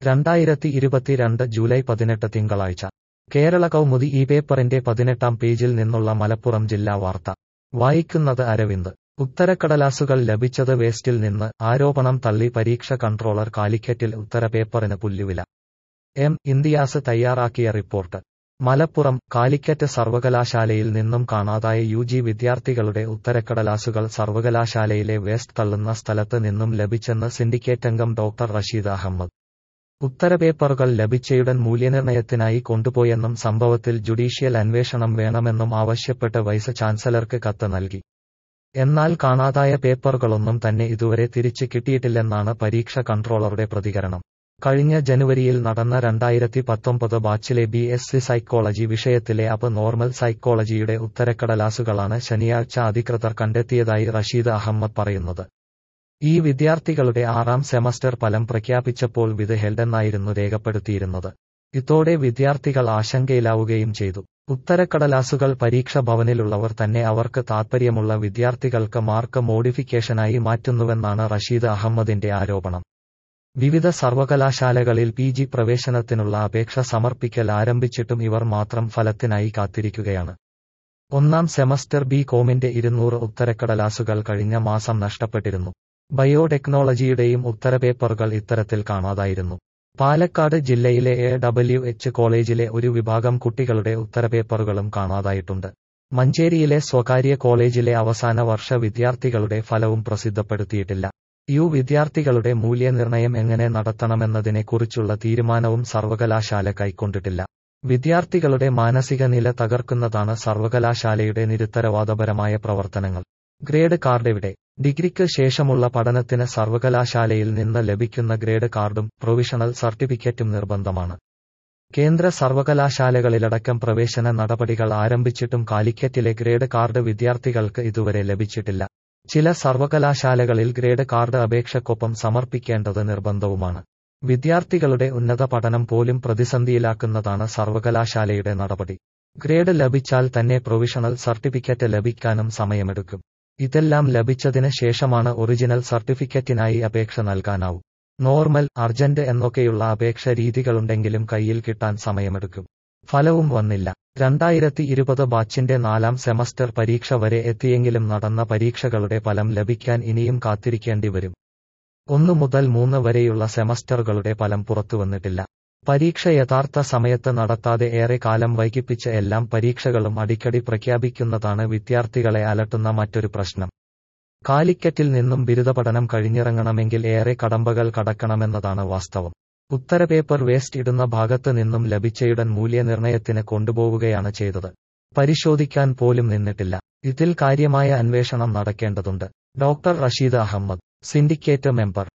രണ്ടായിരത്തി ഇരുപത്തിരണ്ട് ജൂലൈ പതിനെട്ട് തിങ്കളാഴ്ച കേരള കൗമുദി ഈ പേപ്പറിന്റെ പതിനെട്ടാം പേജിൽ നിന്നുള്ള മലപ്പുറം ജില്ലാ വാർത്ത വായിക്കുന്നത് അരവിന്ദ് ഉത്തരക്കടലാസുകൾ ലഭിച്ചത് വേസ്റ്റിൽ നിന്ന് ആരോപണം തള്ളി പരീക്ഷ കൺട്രോളർ കാലിക്കറ്റിൽ ഉത്തരപേപ്പറിന് പുല്ലുവില എം ഇന്ത്യാസ് തയ്യാറാക്കിയ റിപ്പോർട്ട് മലപ്പുറം കാലിക്കറ്റ് സർവകലാശാലയിൽ നിന്നും കാണാതായ യു ജി വിദ്യാർത്ഥികളുടെ ഉത്തരക്കടലാസുകൾ സർവകലാശാലയിലെ വേസ്റ്റ് തള്ളുന്ന സ്ഥലത്ത് നിന്നും ലഭിച്ചെന്ന് സിൻഡിക്കേറ്റംഗം ഡോക്ടർ റഷീദ് അഹമ്മദ് ഉത്തരപേപ്പറുകൾ ലഭിച്ചയുടൻ മൂല്യനിർണയത്തിനായി കൊണ്ടുപോയെന്നും സംഭവത്തിൽ ജുഡീഷ്യൽ അന്വേഷണം വേണമെന്നും ആവശ്യപ്പെട്ട് വൈസ് ചാൻസലർക്ക് കത്ത് നൽകി എന്നാൽ കാണാതായ പേപ്പറുകളൊന്നും തന്നെ ഇതുവരെ തിരിച്ചു കിട്ടിയിട്ടില്ലെന്നാണ് പരീക്ഷ കൺട്രോളറുടെ പ്രതികരണം കഴിഞ്ഞ ജനുവരിയിൽ നടന്ന രണ്ടായിരത്തി പത്തൊമ്പത് ബാച്ചിലെ ബി എസ് സി സൈക്കോളജി വിഷയത്തിലെ അപ് നോർമൽ സൈക്കോളജിയുടെ ഉത്തരക്കടലാസുകളാണ് ശനിയാഴ്ച അധികൃതർ കണ്ടെത്തിയതായി റഷീദ് അഹമ്മദ് പറയുന്നത് ഈ വിദ്യാർത്ഥികളുടെ ആറാം സെമസ്റ്റർ ഫലം പ്രഖ്യാപിച്ചപ്പോൾ വിത് ഹെൽഡെന്നായിരുന്നു രേഖപ്പെടുത്തിയിരുന്നത് ഇതോടെ വിദ്യാർത്ഥികൾ ആശങ്കയിലാവുകയും ചെയ്തു ഉത്തരക്കടലാസുകൾ പരീക്ഷ ഭവനിലുള്ളവർ തന്നെ അവർക്ക് താൽപ്പര്യമുള്ള വിദ്യാർത്ഥികൾക്ക് മാർക്ക് മോഡിഫിക്കേഷനായി മാറ്റുന്നുവെന്നാണ് റഷീദ് അഹമ്മദിന്റെ ആരോപണം വിവിധ സർവകലാശാലകളിൽ പി ജി പ്രവേശനത്തിനുള്ള അപേക്ഷ സമർപ്പിക്കൽ ആരംഭിച്ചിട്ടും ഇവർ മാത്രം ഫലത്തിനായി കാത്തിരിക്കുകയാണ് ഒന്നാം സെമസ്റ്റർ ബി കോമിന്റെ ഇരുന്നൂറ് ഉത്തരക്കടലാസുകൾ കഴിഞ്ഞ മാസം നഷ്ടപ്പെട്ടിരുന്നു ബയോടെക്നോളജിയുടെയും ഉത്തരപേപ്പറുകൾ ഇത്തരത്തിൽ കാണാതായിരുന്നു പാലക്കാട് ജില്ലയിലെ എ ഡബ്ല്യു എച്ച് കോളേജിലെ ഒരു വിഭാഗം കുട്ടികളുടെ ഉത്തരപേപ്പറുകളും കാണാതായിട്ടുണ്ട് മഞ്ചേരിയിലെ സ്വകാര്യ കോളേജിലെ അവസാന വർഷ വിദ്യാർത്ഥികളുടെ ഫലവും പ്രസിദ്ധപ്പെടുത്തിയിട്ടില്ല യു വിദ്യാർത്ഥികളുടെ മൂല്യനിർണയം എങ്ങനെ നടത്തണമെന്നതിനെക്കുറിച്ചുള്ള തീരുമാനവും സർവകലാശാല കൈക്കൊണ്ടിട്ടില്ല വിദ്യാർത്ഥികളുടെ മാനസിക നില തകർക്കുന്നതാണ് സർവകലാശാലയുടെ നിരുത്തരവാദപരമായ പ്രവർത്തനങ്ങൾ ഗ്രേഡ് കാർഡ് എവിടെ ഡിഗ്രിക്ക് ശേഷമുള്ള പഠനത്തിന് സർവകലാശാലയിൽ നിന്ന് ലഭിക്കുന്ന ഗ്രേഡ് കാർഡും പ്രൊവിഷണൽ സർട്ടിഫിക്കറ്റും നിർബന്ധമാണ് കേന്ദ്ര സർവകലാശാലകളിലടക്കം പ്രവേശന നടപടികൾ ആരംഭിച്ചിട്ടും കാലിക്കറ്റിലെ ഗ്രേഡ് കാർഡ് വിദ്യാർത്ഥികൾക്ക് ഇതുവരെ ലഭിച്ചിട്ടില്ല ചില സർവകലാശാലകളിൽ ഗ്രേഡ് കാർഡ് അപേക്ഷക്കൊപ്പം സമർപ്പിക്കേണ്ടത് നിർബന്ധവുമാണ് വിദ്യാർത്ഥികളുടെ ഉന്നത പഠനം പോലും പ്രതിസന്ധിയിലാക്കുന്നതാണ് സർവകലാശാലയുടെ നടപടി ഗ്രേഡ് ലഭിച്ചാൽ തന്നെ പ്രൊവിഷണൽ സർട്ടിഫിക്കറ്റ് ലഭിക്കാനും സമയമെടുക്കും ഇതെല്ലാം ലഭിച്ചതിന് ശേഷമാണ് ഒറിജിനൽ സർട്ടിഫിക്കറ്റിനായി അപേക്ഷ നൽകാനാവൂ നോർമൽ അർജന്റ് എന്നൊക്കെയുള്ള അപേക്ഷ രീതികളുണ്ടെങ്കിലും കയ്യിൽ കിട്ടാൻ സമയമെടുക്കും ഫലവും വന്നില്ല രണ്ടായിരത്തി ഇരുപത് ബാച്ചിന്റെ നാലാം സെമസ്റ്റർ പരീക്ഷ വരെ എത്തിയെങ്കിലും നടന്ന പരീക്ഷകളുടെ ഫലം ലഭിക്കാൻ ഇനിയും കാത്തിരിക്കേണ്ടി വരും ഒന്നു മുതൽ മൂന്ന് വരെയുള്ള സെമസ്റ്ററുകളുടെ ഫലം പുറത്തുവന്നിട്ടില്ല പരീക്ഷ യഥാർത്ഥ സമയത്ത് നടത്താതെ ഏറെ കാലം വൈകിപ്പിച്ച എല്ലാം പരീക്ഷകളും അടിക്കടി പ്രഖ്യാപിക്കുന്നതാണ് വിദ്യാർത്ഥികളെ അലട്ടുന്ന മറ്റൊരു പ്രശ്നം കാലിക്കറ്റിൽ നിന്നും ബിരുദപഠനം കഴിഞ്ഞിറങ്ങണമെങ്കിൽ ഏറെ കടമ്പകൾ കടക്കണമെന്നതാണ് വാസ്തവം ഉത്തരപേപ്പർ വേസ്റ്റ് ഇടുന്ന ഭാഗത്ത് നിന്നും ലഭിച്ചയുടൻ മൂല്യനിർണയത്തിന് കൊണ്ടുപോവുകയാണ് ചെയ്തത് പരിശോധിക്കാൻ പോലും നിന്നിട്ടില്ല ഇതിൽ കാര്യമായ അന്വേഷണം നടക്കേണ്ടതുണ്ട് doctor Rasheed Ahammed syndicate member